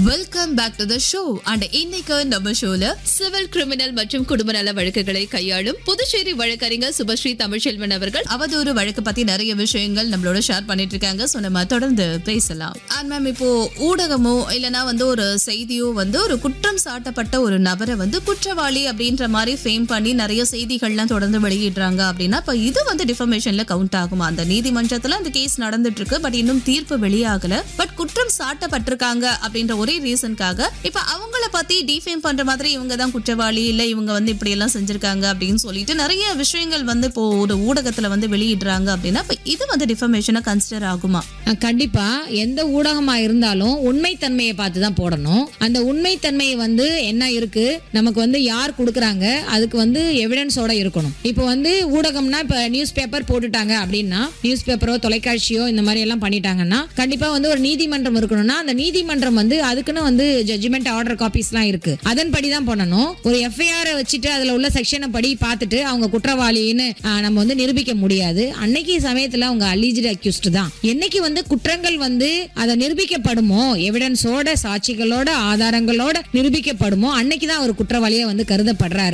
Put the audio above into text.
welcome back to the show and இன்னைக்கு நம்ம ஷோல சிவில் கிரிமினல் மற்றும் குடும்ப நல வழக்குகளை கையாளும் புதுச்சேரி வழக்கறிஞர் சுபஸ்ரீ தமிழ்ச்செல்வன் அவர்கள் அவதூறு வழக்கு பத்தி நிறைய விஷயங்கள் நம்மளோட ஷேர் பண்ணிட்டு இருக்காங்க ஸோ நம்ம தொடர்ந்து பேசலாம் அண்ட் மேம் இப்போ ஊடகமோ இல்லனா வந்து ஒரு செய்தியோ வந்து ஒரு குற்றம் சாட்டப்பட்ட ஒரு நபரை வந்து குற்றவாளி அப்படின்ற மாதிரி ஃபேம் பண்ணி நிறைய செய்திகள்லாம் தொடர்ந்து வெளியிடுறாங்க அப்படின்னா இப்போ இது வந்து டிஃபர்மேஷன்ல கவுண்ட் ஆகுமா அந்த நீதிமன்றத்துல அந்த கேஸ் நடந்துட்டு இருக்கு பட் இன்னும் தீர்ப்பு வெளியாகல பட் குற்றம் சாட்டப்பட்டிருக்காங்க அப்படின்ற ஒரே ரீசனுக்காக இப்ப அவங்கள பத்தி டிஃபேம் பண்ற மாதிரி இவங்க தான் குற்றவாளி இல்ல இவங்க வந்து இப்படி எல்லாம் செஞ்சிருக்காங்க அப்படின்னு சொல்லிட்டு நிறைய விஷயங்கள் வந்து இப்போ ஒரு ஊடகத்துல வந்து வெளியிடுறாங்க அப்படின்னா இப்ப இது வந்து டிஃபர்மேஷனா கன்சிடர் ஆகுமா அஹ் கண்டிப்பா எந்த ஊடகமா இருந்தாலும் உண்மைத்தன்மையை பார்த்து தான் போடணும் அந்த உண்மைத்தன்மையை வந்து என்ன இருக்கு நமக்கு வந்து யார் கொடுக்குறாங்க அதுக்கு வந்து எவிடன்ஸோட இருக்கணும் இப்போ வந்து ஊடகம்னா இப்போ நியூஸ் பேப்பர் போட்டுட்டாங்க அப்படின்னா நியூஸ் பேப்பரோ தொலைக்காட்சியோ இந்த மாதிரி எல்லாம் பண்ணிட்டாங்கன்னா கண்டிப்பா வந்து ஒரு நீதிமன்றம் இருக்கணும்னா அந்த நீதிமன்றம் வந்து அதுக்குன்னு வந்து ஜட்ஜ்மெண்ட் ஆர்டர் காப்பீஸ்லாம் இருக்கு அதன்படி தான் பண்ணணும் ஒரு எஃப்ஐஆர் வச்சுட்டு அதுல உள்ள செக்ஷனை படி பார்த்துட்டு அவங்க குற்றவாளின்னு அஹ், நம்ம வந்து நிரூபிக்க முடியாது அன்னைக்கு சமயத்துல அவங்க அலிஜிட் அக்யூஸ்ட் தான் என்னைக்கு வந்து குற்றங்கள் வந்து அதை நிரூபிக்கப்படுமோ எவிடன்ஸோட சாட்சிகளோட ஆதாரங்களோட நிரூபிக்கப்படுமோ அன்னைக்கு தான் அவர் குற்றவாளியா வந்து கருதப்படுறாரு